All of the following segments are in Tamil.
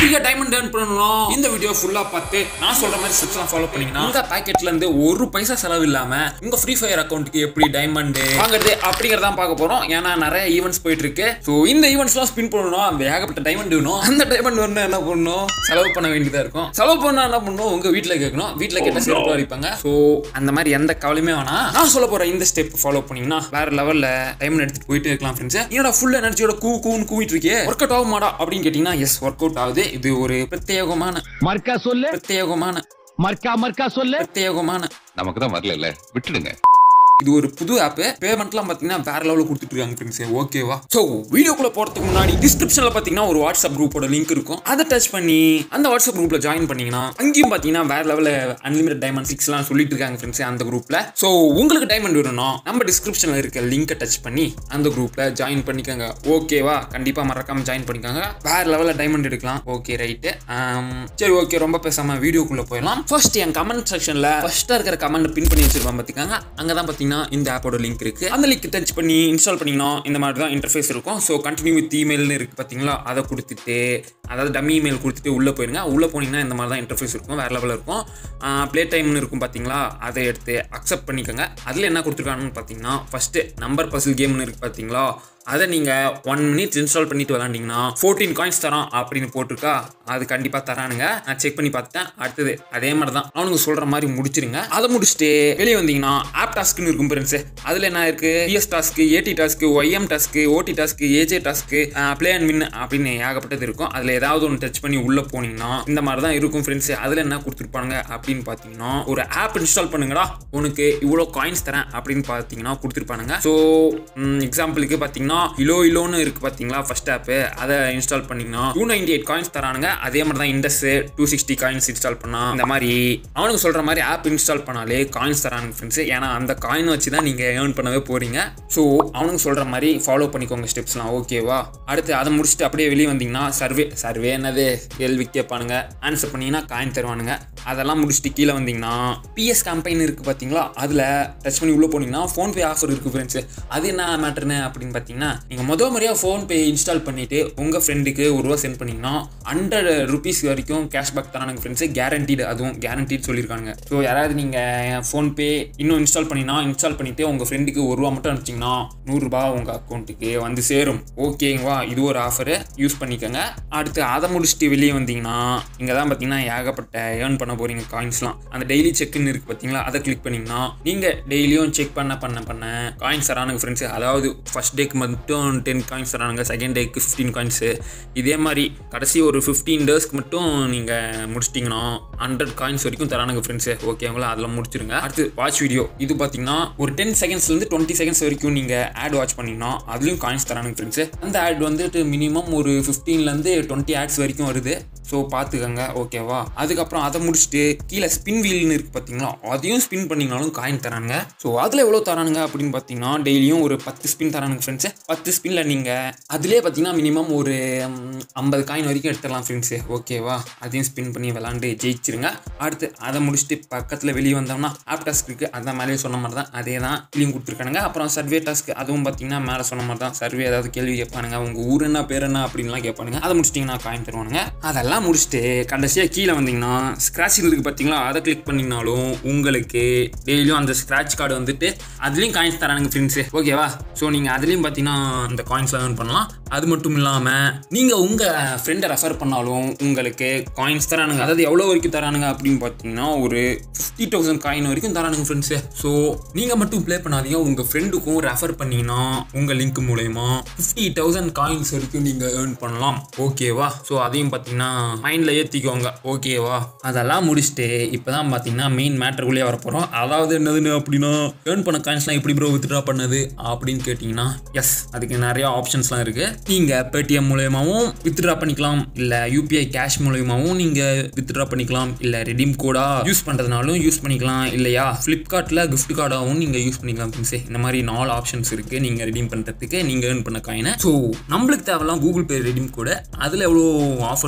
ஃப்ரீயா டைமண்ட் earn பண்ணணும் இந்த வீடியோ ஃபுல்லா பார்த்து நான் சொல்ற மாதிரி ஸ்டெப்ஸ்லாம் ஃபாலோ பண்ணீங்கன்னா உங்க பாக்கெட்ல இருந்து ஒரு பைசா செலவு இல்லாம உங்க ஃப்ரீ ஃபயர் அக்கௌண்ட்டுக்கு எப்படி டைமண்ட் வாங்குறது அப்படிங்கறதான் பார்க்க போறோம் ஏன்னா நிறைய ஈவெண்ட்ஸ் போயிட்டு இருக்கு ஸோ இந்த ஈவெண்ட்ஸ்லாம் ஸ்பின் பண்ணணும் அந்த ஏகப்பட்ட டைமண்ட் வேணும் அந்த டைமண்ட் வரணும் என்ன பண்ணணும் செலவு பண்ண வேண்டியதா இருக்கும் செலவு பண்ணா என்ன பண்ணணும் உங்க வீட்ல கேட்கணும் வீட்ல கேட்ட சிறப்பு அடிப்பாங்க ஸோ அந்த மாதிரி எந்த கவலையுமே வேணாம் நான் சொல்ல போற இந்த ஸ்டெப் ஃபாலோ பண்ணீங்கன்னா வேற லெவல்ல டைமண்ட் எடுத்துட்டு போயிட்டே இருக்கலாம் ஃப்ரெண்ட்ஸ் என்னோட ஃபுல் எனர்ஜியோட கூ கூன்னு கூவிட்டு இருக்கே ஒர்க் அவுட் ஆகுமாடா அப்படின்னு கேட்டீங்கன்னா எஸ் ஒர்க் அவுட் ஆகுது இது ஒரு பிரத்யேகமான மர்க்கா சொல்லு பிரத்யேகமான மர்க்கா மர்க்கா சொல்லு பிரத்யேகமான நமக்கு தான் வரல விட்டுடுங்க இது ஒரு புது ஆப் பேமெண்ட்லாம் பார்த்தீங்கன்னா வேற லெவலில் கொடுத்துட்டு இருக்காங்க ஃப்ரெண்ட்ஸ் ஓகேவா ஸோ வீடியோக்குள்ள போறதுக்கு முன்னாடி டிஸ்கிரிப்ஷனில் பார்த்தீங்கன்னா ஒரு வாட்ஸ்அப் குரூப்போட லிங்க் இருக்கும் அதை டச் பண்ணி அந்த வாட்ஸ்அப் குரூப்ல ஜாயின் பண்ணீங்கன்னா அங்கேயும் பார்த்தீங்கன்னா வேற லெவலில் அன்லிமிட் டைமண்ட் சிக்ஸ்லாம் சொல்லிட்டு இருக்காங்க ஃப்ரெண்ட்ஸ் அந்த குரூப்ல ஸோ உங்களுக்கு டைமண்ட் வேணும்னா நம்ம டிஸ்கிரிப்ஷனில் இருக்க லிங்கை டச் பண்ணி அந்த குரூப்ல ஜாயின் பண்ணிக்கோங்க ஓகேவா கண்டிப்பாக மறக்காம ஜாயின் பண்ணிக்கோங்க வேற லெவலில் டைமண்ட் எடுக்கலாம் ஓகே ரைட்டு சரி ஓகே ரொம்ப பேசாம வீடியோக்குள்ள போயிடலாம் ஃபர்ஸ்ட் என் கமெண்ட் செக்ஷன்ல ஃபர்ஸ்டா இருக்கிற கமெண்ட் பின் பண்ணி வச்சிருப்பான் பார்த்துக்காங்க அங்கே தான் பார்த்தீங்கன்னா இந்த ஆப்போட லிங்க் இருக்கு அந்த லிங்க் டச் பண்ணி இன்ஸ்டால் பண்ணிங்கன்னா இந்த மாதிரி தான் இன்டர்ஃபேஸ் இருக்கும் ஸோ கண்டினியூ வித் இமெயில்னு இருக்கு பார்த்தீங்களா அதை கொடுத்துட்டு அதாவது டம்மி இமெயில் கொடுத்துட்டு உள்ளே போயிருங்க உள்ளே போனீங்கன்னா இந்த மாதிரி தான் இன்டர்ஃபேஸ் இருக்கும் வேற லெவலில் இருக்கும் ப்ளே டைம்னு இருக்கும் பார்த்தீங்களா அதை எடுத்து அக்செப்ட் பண்ணிக்கோங்க அதில் என்ன கொடுத்துருக்காங்கன்னு பார்த்தீங்கன்னா ஃபர்ஸ்ட் நம்பர் பசில் கேம்னு இருக்கு பார்த்தீங்களா அதை நீங்கள் ஒன் மினிட்ஸ் இன்ஸ்டால் பண்ணிட்டு விளாண்டிங்கன்னா ஃபோர்டீன் காயின்ஸ் தரான் அப்படின்னு போட்டிருக்கா அது கண்டிப்பாக தரானுங்க நான் செக் பண்ணி பார்த்துட்டேன் அடுத்தது அதே மாதிரி தான் அவனுங்க சொல்கிற மாதிரி முடிச்சிருங்க அதை முடிச்சுட்டு வெளியே வந்தீங்கன்னா ஆப் டாஸ்க்னு இருக்கும் ஃப்ரெண்ட்ஸ் அதில் என்ன இருக்கு BS task AD task YM task OD task AJ task play and win அப்படின்னு ஏகப்பட்டது இருக்கும் அதில் ஏதாவது ஒன்று டச் பண்ணி உள்ளே போனீங்கன்னா இந்த மாதிரி தான் இருக்கும் ஃப்ரெண்ட்ஸ் அதில் என்ன கொடுத்துருப்பாங்க அப்படின்னு பார்த்தீங்கன்னா ஒரு ஆப் இன்ஸ்டால் பண்ணுங்கடா உனக்கு இவ்வளோ காயின்ஸ் தரேன் அப்படின்னு பார்த்தீங்கன்னா கொடுத்துருப்பானுங்க ஸோ எக்ஸாம்பிளுக்கு பார்த்தீங்கன்னா இலோ இலோன்னு இருக்கு பார்த்தீங்களா ஃபர்ஸ்ட் ஆப்பு அதை இன்ஸ்டால் பண்ணீங்கன்னா டூ நைன்டி எயிட் காயின்ஸ் தரானுங்க அதே மாதிரி தான் Indus two sixty coins install பண்ணா இந்த மாதிரி அவனுக்கு சொல்கிற மாதிரி ஆப் இன்ஸ்டால் பண்ணாலே காயின்ஸ் தரானுங்க ஃப்ரெண்ட்ஸ் ஏன்னா அந்த காயின் வச்சு தான் நீங்கள் ஏர்ன் பண்ணவே போகிறீங்க ஸோ அவனுக்கு சொல்கிற மாதிரி ஃபாலோ பண்ணிக்கோங்க ஸ்டெப்ஸ்லாம் ஓகேவா அடுத்து அதை முடிச்சுட்டு அப்படியே வெளியே வந்தீங்கன்னா சர்வே சர்வே என்னது கேள்வி கேட்பானுங்க ஆன்சர் பண்ணீங்கன்னா காயின் தருவானுங்க அதெல்லாம் முடிச்சுட்டு கீழே வந்தீங்கன்னா பிஎஸ் கம்பெனி இருக்குது பார்த்தீங்களா அதில் டச் பண்ணி உள்ளே போனீங்கன்னா ஃபோன்பே ஆஃபர் இருக்குது ஃப்ரெண்ட்ஸ் அது என்ன மேட்டர்னு அப்படின்னு பார்த்தீங்கன்னா நீங்கள் முதல் முறையாக ஃபோன்பே இன்ஸ்டால் பண்ணிவிட்டு உங்கள் ஃப்ரெண்டுக்கு ஒரு ரூபா சென்ட் பண்ணிங்கன்னா ஹண்ட்ரட் ருபீஸ் வரைக்கும் கேஷ்பேக் தரானுங்க ஃப்ரெண்ட்ஸு கேரண்டீடு அதுவும் கேரண்டீட் சொல்லியிருக்காங்க ஸோ யாராவது நீங்கள் ஃபோன்பே இன்னும் இன்ஸ்டால் பண்ணினா இன்ஸ்டால் பண்ணிவிட்டு உங்கள் ஃப்ரெண்டுக்கு ஒரு ரூபா மட்டும் அனுப்பிச்சிங்கன்னா நூறுரூபா உங்கள் அக்கௌண்ட்டுக்கு வந்து சேரும் ஓகேங்களா இது ஒரு ஆஃபரு யூஸ் பண்ணிக்கோங்க அடுத்து அதை முடிச்சுட்டு வெளியே வந்தீங்கன்னா இங்கே தான் பார்த்தீங்கன்னா ஏகப்பட்ட ஏர்ன் பண்ண போகிறீங்க காயின்ஸ்லாம் அந்த டெய்லி செக்னு இருக்குது பார்த்தீங்களா அதை கிளிக் பண்ணிங்கன்னா நீங்கள் டெய்லியும் செக் பண்ண பண்ண பண்ண காயின்ஸ் தரானுங்க ஃப்ரெண்ட்ஸ் அதாவது ஃபஸ்ட் டேக்கு மட்டும் டென் காயின்ஸ் தரானுங்க செகண்ட் டேக்கு ஃபிஃப்டீன் காயின்ஸு இதே மாதிரி கடைசி ஒரு ஃபிஃப்டீன் டேஸ்க்கு மட்டும் நீங்கள் முடிச்சிட்டிங்கன்னா ஹண்ட்ரட் காயின்ஸ் வரைக்கும் தரானுங்க ஃப்ரெண்ட்ஸு ஓகேங்களா அதில் முடிச்சிருங்க அடுத்து வாட்ச் வீடியோ இது பார்த்தீங்கன்னா ஒரு டென் செகண்ட்ஸ்லேருந்து டுவெண்ட்டி செகண்ட்ஸ் வரைக்கும் நீங்கள் ஆட் வாட்ச் பண்ணிங்கன்னா அதுலேயும் காயின்ஸ் தரானுங்க ஃப்ரெண்ட்ஸு அந்த ஆட் வந்துட்டு மினிமம் ஒரு ஃபிஃப்டீன்லேருந்து டுவெண்ட்டி ஆட்ஸ் வரைக்கும் வருது ஸோ பார்த்துக்கோங்க ஓகேவா அதுக்கப்புறம் அதை முடிச்சுட்டு கீழே ஸ்பின் வீல்னு இருக்குது பார்த்தீங்களா அதையும் ஸ்பின் பண்ணிங்கனாலும் காயின் தரானுங்க ஸோ அதில் எவ்வளோ தரானுங்க அப்படின்னு பார்த்தீங்கன்னா டெய்லியும் ஒரு பத்து ஸ்பின் தரானுங்க ஃப்ரெண்ட்ஸு பத்து ஸ்பின்னில் நீங்கள் அதிலே பார்த்தீங்கன்னா மினிமம் ஒரு ம், ஐம்பது காயின் வரைக்கும் எடுத்துடலாம் ஃப்ரெண்ட்ஸு ஓகேவா அதையும் ஸ்பின் பண்ணி விளாண்டு ஜெயிச்சிருங்க அடுத்து அதை முடிச்சுட்டு பக்கத்தில் வெளியே வந்தோம்னா ஆப் டாஸ்க் இருக்குது அதான் மேலேயே சொன்ன மாதிரி தான் அதே தான் இதுலையும் கொடுத்துருக்கானுங்க அப்புறம் சர்வே டாஸ்க் அதுவும் பார்த்தீங்கன்னா மேலே சொன்ன மாதிரி தான் சர்வே ஏதாவது கேள்வி கேட்பானுங்க உங்கள் ஊர் என்ன பேர் என்ன அப்படின்லாம் கேட்பானுங்க அதை முடிச்சிட்டிங்கன்னா காயின் தருவானுங்க அதெல்லாம் முடிச்சுட்டு கடைசியாக கீழே வந்தீங்கன்னா ஸ்க்ராட்சிங் இருக்குது பார்த்தீங்களா அதை கிளிக் பண்ணிங்கனாலும் உங்களுக்கு டெய்லியும் அந்த ஸ்க்ராட்ச் கார்டு வந்துட்டு அதுலேயும் காயின்ஸ் தரானுங்க ஃப்ரெண்ட்ஸு ஓகேவா ஸோ நீங்கள் அதுலேயும் பார்த்தீங்கன்னா இந்த காயின்ஸ்லாம் earn பண்ணலாம் அது மட்டும் இல்லாமல் நீங்கள் உங்கள் ஃப்ரெண்டை ரெஃபர் பண்ணாலும் உங்களுக்கு காயின்ஸ் தரானுங்க அதாவது எவ்வளோ வரைக்கும் தரானுங்க அப்படின்னு பார்த்தீங்கன்னா ஒரு ஃபிஃப்டி தௌசண்ட் காயின் வரைக்கும் தரானுங்க ஃப்ரெண்ட்ஸு ஸோ நீங்கள் மட்டும் ப்ளே பண்ணாதீங்க உங்கள் ஃப்ரெண்டுக்கும் ரெஃபர் பண்ணீங்கன்னா உங்கள் லிங்க் மூலயமா ஃபிஃப்டி தௌசண்ட் காயின்ஸ் வரைக்கும் நீங்கள் ஏர்ன் பண்ணலாம் ஓகேவா ஸோ அதையும் பார்த்தீங்கன்னா மைண்டில் ஏற்றிக்கோங்க ஓகேவா அதெல்லாம் முடிச்சுட்டு இப்போ தான் பார்த்தீங்கன்னா மெயின் மேட்டருக்குள்ளேயே வர போகிறோம் அதாவது என்னதுன்னு அப்படின்னா ஏர்ன் பண்ண காயின்ஸ்லாம் எப்படி ப்ரோ வித்ட்ரா பண்ணது அப்படின்னு கேட்டிங்கன்னா எஸ் அதுக்கு நிறைய ஆப்ஷன்ஸ்லாம் இருக்குது நீங்கள் பேடிஎம் மூலயமாவும் வித்ட்ரா பண்ணிக்கலாம் இல்லை யூபிஐ கேஷ் மூலயமாவும் நீங்கள் வித்ட்ரா பண்ணிக்கலாம் இல்லை ரெடீம் கோடா யூஸ் பண்ணுறதுனாலும் யூஸ் பண்ணிக்கலாம் இல்லையா ஃப்ளிப்கார்ட்டில் கிஃப்ட் கார்டாகவும் நீங்கள் யூஸ் பண்ணிக்கலாம் ஃப்ரெண்ட்ஸே இந்த மாதிரி நாலு ஆப்ஷன்ஸ் இருக்குது நீங்கள் ரெடீம் பண்ணுறதுக்கு நீங்கள் ஏர்ன் பண்ண காயினை ஸோ நம்மளுக்கு தேவைலாம் கூகுள் பே ரெடீம் கூட அதில் எவ்வளோ ஆஃபர்ஸ்லாம் இருக்குது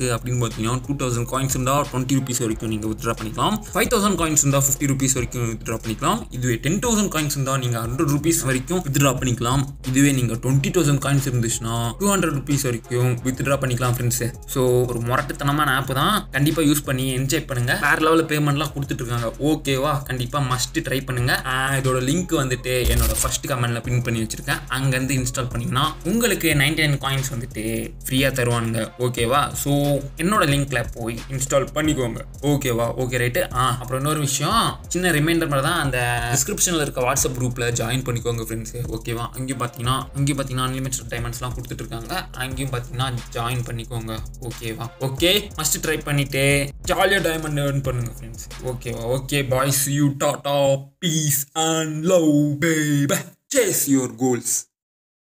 அப்படின்னு பார்த்தீங்கன்னா டூ தௌசண்ட் காயின்ஸ் இருந்தால் டுவெண்ட்டி ருபீஸ் வரைக்கும் நீங்கள் வித்ட்ரா பண்ணிக்கலாம் ஃபைவ் தௌசண்ட் காயின்ஸ் இருந்தால் ஃபிஃப்டி ருபீஸ் வரைக்கும் வித்ட்ரா பண்ணிக்கலாம் இதுவே டென் தௌசண்ட் காயின்ஸ் இருந்தால் நீங்கள் ஹண்ட்ரட் ருபீஸ் வரைக்கும் வித்ட்ரா பண்ணிக்கலாம் இதுவே நீங்கள் டுவெண்ட்டி தௌசண்ட் காயின்ஸ் இருந்துச்சுன்னா டூ ஹண்ட்ரட் ருபீஸ் வரைக்கும் வித்ட்ரா பண்ணிக்கலாம் ஃப்ரெண்ட்ஸு ஸோ ஒரு முரட்டுத்தனமான ஆப் தான் கண்டிப்பாக யூஸ் பண்ணி என்ஜாய் பண்ணுங்க வேற லெவலில் பேமெண்ட்லாம் கொடுத்துட்டு இருக்காங்க ஓகேவா கண்டிப்பாக மஸ்ட் ட்ரை பண்ணுங்க ஆஹ் இதோட லிங்க் வந்துட்டு என்னோட ஃபர்ஸ்ட் கமெண்ட்ல பின் பண்ணி வச்சிருக்கேன் அங்கேருந்து இன்ஸ்டால் பண்ணீங்கன்னா உங்களுக்கு நைன்டி நைன் காயின்ஸ் வந்துட்டு ஃப்ரீயாக தருவானுங்க ஓகேவா ஸோ என்னோட லிங்க்ல போய் இன்ஸ்டால் பண்ணிக்கோங்க ஓகேவா ஓகே ரைட்டு ஆ அப்புறம் இன்னொரு விஷயம் சின்ன ரிமைண்டர் மாதிரி தான் அந்த டிஸ்கிரிப்ஷனில் இருக்க வாட்ஸ்அப் குரூப்பில் ஜாயின் பண்ணிக்கோங்க ஃப்ரெண்ட்ஸு ஓகேவா அங்கேயும் பார்த்தீங்கன்னா அங்கேயும் பார்த்தீங்கன்னா அன்லிமிட்டட் டைமண்ட்ஸ்லாம் கொடுத்துட்டு இருக்காங்க அங்கேயும் பார்த்தீங்கன்னா ஜாயின் பண்ணிக்கோங்க ஓகேவா ஓகே மஸ்ட் ட்ரை பண்ணிட்டு ஜாலியாக டைமண்ட் ஏர்ன் பண்ணுங்க ஃப்ரெண்ட்ஸ் ஓகேவா okay boys you tata peace and love பேபே சேஸ் யுவர் கோல்ஸ்